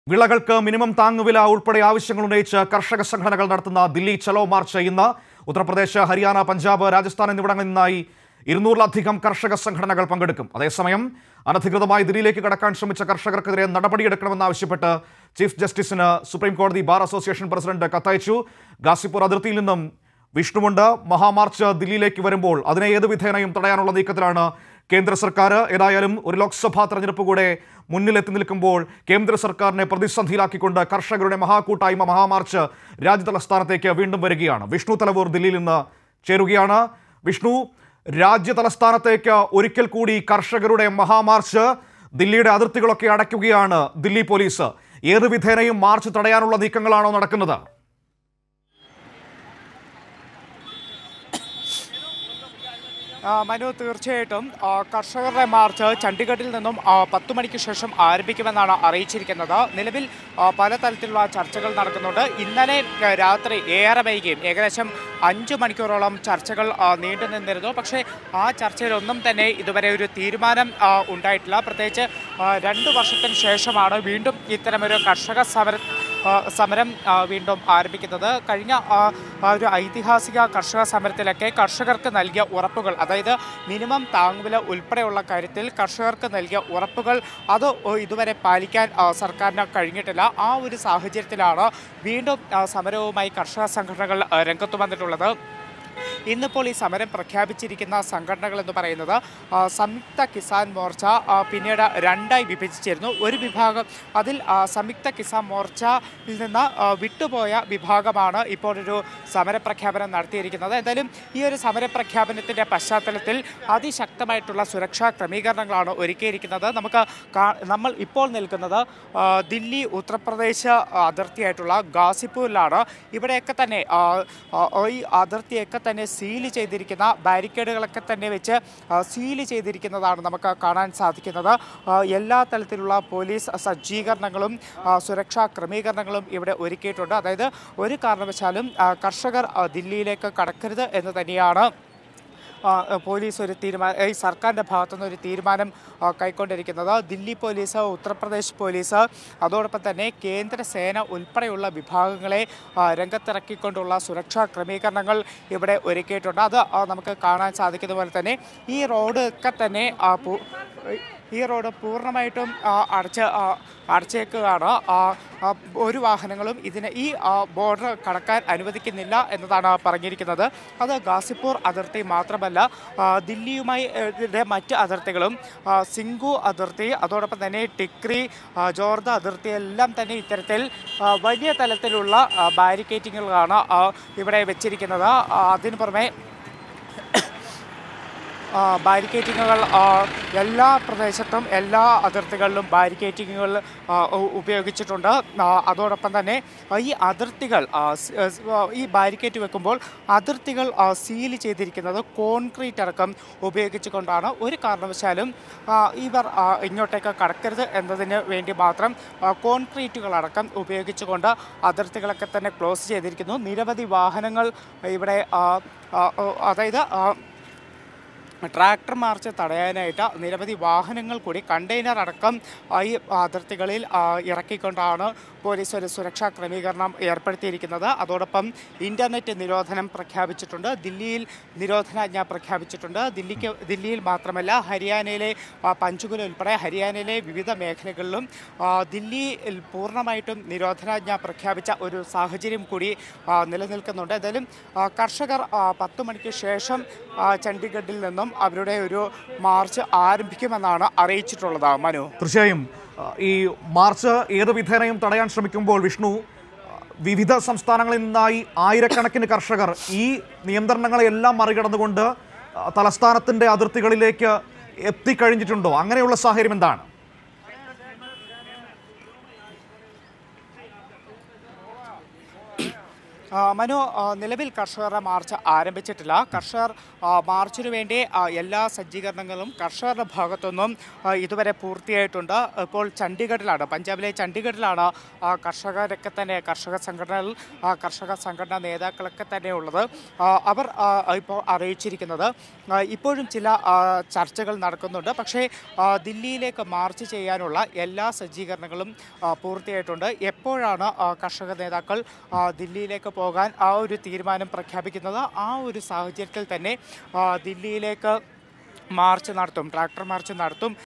വിളകൾക്ക് മിനിമം താങ്ങുവില ഉൾപ്പെടെ ആവശ്യങ്ങൾ ഉന്നയിച്ച് കർഷക സംഘടനകൾ നടത്തുന്ന ദില്ലി ചലോ മാർച്ച് ഇന്ന് ഉത്തർപ്രദേശ് ഹരിയാന പഞ്ചാബ് രാജസ്ഥാൻ എന്നിവിടങ്ങളിൽ നിന്നായി ഇരുന്നൂറിലധികം കർഷക സംഘടനകൾ പങ്കെടുക്കും അതേസമയം അനധികൃതമായി ദില്ലിയിലേക്ക് കടക്കാൻ ശ്രമിച്ച കർഷകർക്കെതിരെ നടപടിയെടുക്കണമെന്നാവശ്യപ്പെട്ട് ചീഫ് ജസ്റ്റിസിന് സുപ്രീം കോടതി ബാർ അസോസിയേഷൻ പ്രസിഡന്റ് കത്തയച്ചു ഗാസിപ്പൂർ അതിർത്തിയിൽ നിന്നും വിഷ്ണുവുണ്ട് മഹാമാർച്ച് ദില്ലിയിലേക്ക് വരുമ്പോൾ അതിനെ ഏത് വിധേനയും തടയാനുള്ള നീക്കത്തിലാണ് കേന്ദ്ര സർക്കാർ ഏതായാലും ഒരു ലോക്സഭാ തെരഞ്ഞെടുപ്പ് കൂടെ മുന്നിലെത്തി നിൽക്കുമ്പോൾ കേന്ദ്ര സർക്കാരിനെ പ്രതിസന്ധിയിലാക്കിക്കൊണ്ട് കർഷകരുടെ മഹാകൂട്ടായ്മ മഹാമാർച്ച് രാജ്യതലസ്ഥാനത്തേക്ക് വീണ്ടും വരികയാണ് വിഷ്ണു തലവൂർ ദില്ലിയിൽ നിന്ന് ചേരുകയാണ് വിഷ്ണു രാജ്യതലസ്ഥാനത്തേക്ക് ഒരിക്കൽ കൂടി കർഷകരുടെ മഹാമാർച്ച് ദില്ലിയുടെ അതിർത്തികളൊക്കെ അടയ്ക്കുകയാണ് ദില്ലി പോലീസ് ഏത് വിധേനയും മാർച്ച് തടയാനുള്ള നീക്കങ്ങളാണോ നടക്കുന്നത് ആ, മനു തീർച്ചയായിട്ടും ആ, കർഷകരുടെ മാർച്ച് ചണ്ഡീഗഡിൽ നിന്നും ആ, പത്ത് മണിക്ക് ശേഷം ആരംഭിക്കുമെന്നാണ് അറിയിച്ചിരിക്കുന്നത് നിലവിൽ ആ, പലതരത്തിലുള്ള ചർച്ചകൾ നടക്കുന്നുണ്ട് ഇന്നലെ ആ, രാത്രി ഏറെ വൈകിയും ഏകദേശം അഞ്ച് മണിക്കൂറോളം ചർച്ചകൾ ആ, നീണ്ടു നിന്നിരുന്നു പക്ഷേ ആ ചർച്ചയിലൊന്നും തന്നെ ഇതുവരെ ഒരു തീരുമാനം ആ, ഉണ്ടായിട്ടില്ല പ്രത്യേകിച്ച് ആ, രണ്ട് വർഷത്തിന് ശേഷമാണ് വീണ്ടും ഇത്തരമൊരു കർഷക സമര ആ, സമരം ആ, വീണ്ടും ആരംഭിക്കുന്നത് കഴിഞ്ഞ ആ, ആ ഒരു ഐതിഹാസിക കർഷക സമരത്തിലൊക്കെ കർഷകർക്ക് നൽകിയ ഉറപ്പുകൾ അതായത് മിനിമം താങ്ങുവില ഉൾപ്പെടെയുള്ള കാര്യത്തിൽ കർഷകർക്ക് നൽകിയ ഉറപ്പുകൾ അത് ഓ, ഇതുവരെ പാലിക്കാൻ ആ, സർക്കാരിന് കഴിഞ്ഞിട്ടില്ല ആ ഒരു സാഹചര്യത്തിലാണ് വീണ്ടും ആ, സമരവുമായി കർഷക സംഘടനകൾ ആ, രംഗത്ത് വന്നിട്ടുള്ളത് ഇന്നിപ്പോൾ ഈ സമരം പ്രഖ്യാപിച്ചിരിക്കുന്ന സംഘടനകൾ എന്ന് പറയുന്നത് ആ, സംയുക്ത കിസാൻ മോർച്ച ആ, പിന്നീട് രണ്ടായി വിഭജിച്ചിരുന്നു ഒരു വിഭാഗം അതിൽ ആ, സംയുക്ത കിസാൻ മോർച്ചയിൽ നിന്ന് ആ, വിട്ടുപോയ വിഭാഗമാണ് ഇപ്പോൾ ഒരു സമരപ്രഖ്യാപനം നടത്തിയിരിക്കുന്നത് എന്തായാലും ഈ ഒരു സമരപ്രഖ്യാപനത്തിൻ്റെ പശ്ചാത്തലത്തിൽ അതിശക്തമായിട്ടുള്ള സുരക്ഷാ ക്രമീകരണങ്ങളാണ് ഒരുക്കിയിരിക്കുന്നത് നമുക്ക് കാ- നമ്മൾ ഇപ്പോൾ നിൽക്കുന്നത് ആ, ദില്ലി ഉത്തർപ്രദേശ് അതിർത്തിയായിട്ടുള്ള ഗാസിപ്പൂരിലാണ് ഇവിടെയൊക്കെ തന്നെ ആ, ആ, ഈ അതിർത്തിയൊക്കെ തന്നെ സീൽ ചെയ്തിരിക്കുന്ന ബാരിക്കേഡുകളൊക്കെ തന്നെ വെച്ച് ആ, സീൽ ചെയ്തിരിക്കുന്നതാണ് നമുക്ക് കാണാൻ സാധിക്കുന്നത് ആ, എല്ലാ തരത്തിലുള്ള പോലീസ് സജ്ജീകരണങ്ങളും ആ, സുരക്ഷാ ക്രമീകരണങ്ങളും ഇവിടെ ഒരുക്കിയിട്ടുണ്ട് അതായത് ഒരു കാരണവശാലും ആ, കർഷകർ ആ, ദില്ലിയിലേക്ക് കടക്കരുത് എന്ന് തന്നെയാണ് ആ, പോലീസ് ഒരു തീരുമാനം ഈ സർക്കാരിൻ്റെ ഭാഗത്തുനിന്ന് ഒരു തീരുമാനം ആ, കൈക്കൊണ്ടിരിക്കുന്നത് ദില്ലി പോലീസ് ഉത്തർപ്രദേശ് പോലീസ് അതോടൊപ്പം തന്നെ കേന്ദ്ര സേന ഉൾപ്പെടെയുള്ള വിഭാഗങ്ങളെ ആ, രംഗത്തിറക്കിക്കൊണ്ടുള്ള സുരക്ഷാ ക്രമീകരണങ്ങൾ ഇവിടെ ഒരുക്കിയിട്ടുണ്ട് അത് ആ, നമുക്ക് കാണാൻ സാധിക്കുന്ന പോലെ തന്നെ ഈ റോഡ് ഒക്കെ തന്നെ ആ, പൂ- ഈ റോഡ് പൂർണ്ണമായിട്ടും ആ, അടച്ച് ആ, അടച്ചേക്കുകയാണ് ആ, ആ, ഒരു വാഹനങ്ങളും ഇതിന് ഈ ആ, ബോർഡർ കടക്കാൻ അനുവദിക്കുന്നില്ല എന്നതാണ് പറഞ്ഞിരിക്കുന്നത് അത് ഗാസിപ്പൂർ അതിർത്തി മാത്രമല്ല ആ, ദില്ലിയുമായി ഏ, ഇതിൻ്റെ മറ്റ് അതിർത്തികളും ആ, സിംഗു അതിർത്തി അതോടൊപ്പം തന്നെ ടിക്രി ആ, ജോർദ അതിർത്തി എല്ലാം തന്നെ ഇത്തരത്തിൽ ആ, വലിയ തലത്തിലുള്ള ആ, ബാരിക്കേറ്റിങ്ങുകളാണ് ആ, ഇവിടെ വെച്ചിരിക്കുന്നത് ആ, അതിനു പുറമെ ആ, ബാരിക്കേറ്റിങ്ങുകൾ ആ, എല്ലാ പ്രദേശത്തും എല്ലാ അതിർത്തികളിലും ബാരിക്കേറ്റിങ്ങുകൾ ആ, ഉ- ഉപയോഗിച്ചിട്ടുണ്ട് ആ, അതോടൊപ്പം തന്നെ ആ, ഈ അതിർത്തികൾ ആ, സ്- ആ, സ്- ആ, ഈ ബാരിക്കേറ്റ് വെക്കുമ്പോൾ അതിർത്തികൾ ആ, സീൽ ചെയ്തിരിക്കുന്നത് കോൺക്രീറ്റ് അടക്കം ഉപയോഗിച്ചുകൊണ്ടാണ് ഒരു കാരണവശാലും ആ, ഇവർ ആ, ഇങ്ങോട്ടേക്ക് കടക്കരുത് എന്നതിന് വേണ്ടി മാത്രം ആ, കോൺക്രീറ്റുകളടക്കം ഉപയോഗിച്ചുകൊണ്ട് അതിർത്തികളൊക്കെ തന്നെ ക്ലോസ് ചെയ്തിരിക്കുന്നു നിരവധി വാഹനങ്ങൾ ഇവിടെ ആ, ആ, ഓ, അതായത് ആ, ട്രാക്ടർ മാർച്ച് തടയാനായിട്ട് നിരവധി വാഹനങ്ങൾ കൂടി കണ്ടെയ്നർ അടക്കം ആ, ഈ അതിർത്തികളിൽ ആ, ഇറക്കിക്കൊണ്ടാണ് പോലീസ് ഒരു സുരക്ഷാ ക്രമീകരണം ഏർപ്പെടുത്തിയിരിക്കുന്നത് അതോടൊപ്പം ഇൻ്റർനെറ്റ് നിരോധനം പ്രഖ്യാപിച്ചിട്ടുണ്ട് ദില്ലിയിൽ നിരോധനാജ്ഞ പ്രഖ്യാപിച്ചിട്ടുണ്ട് ദില്ലിക്ക് ദില്ലിയിൽ മാത്രമല്ല ഹരിയാനയിലെ ആ, പഞ്ചകുല ഉൾപ്പെടെ ഹരിയാനയിലെ വിവിധ മേഖലകളിലും ആ, ദില്ലിയിൽ പൂർണ്ണമായിട്ടും നിരോധനാജ്ഞ പ്രഖ്യാപിച്ച ഒരു സാഹചര്യം കൂടി ആ, നിലനിൽക്കുന്നുണ്ട് എന്തായാലും ആ, കർഷകർ ആ, പത്ത് മണിക്ക് ശേഷം ആ, ചണ്ഡീഗഡിൽ നിന്നും അവരുടെ ഒരു മാർച്ച് ആരംഭിക്കുമെന്നാണ് അറിയിച്ചിട്ടുള്ളത് മനു തീർച്ചയായും ആ, ഈ മാർച്ച് ഏത് വിധേനയും തടയാൻ ശ്രമിക്കുമ്പോൾ വിഷ്ണു ആ, വിവിധ സംസ്ഥാനങ്ങളിൽ നിന്നായി ആയിരക്കണക്കിന് കർഷകർ ഈ നിയന്ത്രണങ്ങളെല്ലാം മറികടന്നുകൊണ്ട് ആ, തലസ്ഥാനത്തിന്റെ അതിർത്തികളിലേക്ക് എത്തിക്കഴിഞ്ഞിട്ടുണ്ടോ അങ്ങനെയുള്ള സാഹചര്യം എന്താണ് ആ, മനു ആ, നിലവിൽ കർഷകരുടെ മാർച്ച് ആരംഭിച്ചിട്ടില്ല കർഷകർ ആ, മാർച്ചിനു വേണ്ടി ആ, എല്ലാ സജ്ജീകരണങ്ങളും കർഷകരുടെ ഭാഗത്തുനിന്നും ആ, ഇതുവരെ പൂർത്തിയായിട്ടുണ്ട് ഇപ്പോൾ ചണ്ഡീഗഡിലാണ് പഞ്ചാബിലെ ചണ്ഡീഗഡിലാണ് ആ, കർഷകരൊക്കെ തന്നെ കർഷക സംഘടനകൾ ആ, കർഷക സംഘടനാ നേതാക്കളൊക്കെ തന്നെ ഉള്ളത് ആ, അവർ ആ, ഇപ്പോൾ അറിയിച്ചിരിക്കുന്നത് ആ, ഇപ്പോഴും ചില ആ, ചർച്ചകൾ നടക്കുന്നുണ്ട് പക്ഷേ ആ, ദില്ലിയിലേക്ക് മാർച്ച് ചെയ്യാനുള്ള എല്ലാ സജ്ജീകരണങ്ങളും ആ, പൂർത്തിയായിട്ടുണ്ട് എപ്പോഴാണ് ആ, കർഷക നേതാക്കൾ ആ, ദില്ലിയിലേക്ക് പോകാൻ ആ ഒരു തീരുമാനം പ്രഖ്യാപിക്കുന്നത് ആ ഒരു സാഹചര്യത്തിൽ തന്നെ ആ, ദില്ലിയിലേക്ക് മാർച്ച് നടത്തും ട്രാക്ടർ മാർച്ച് നടത്തും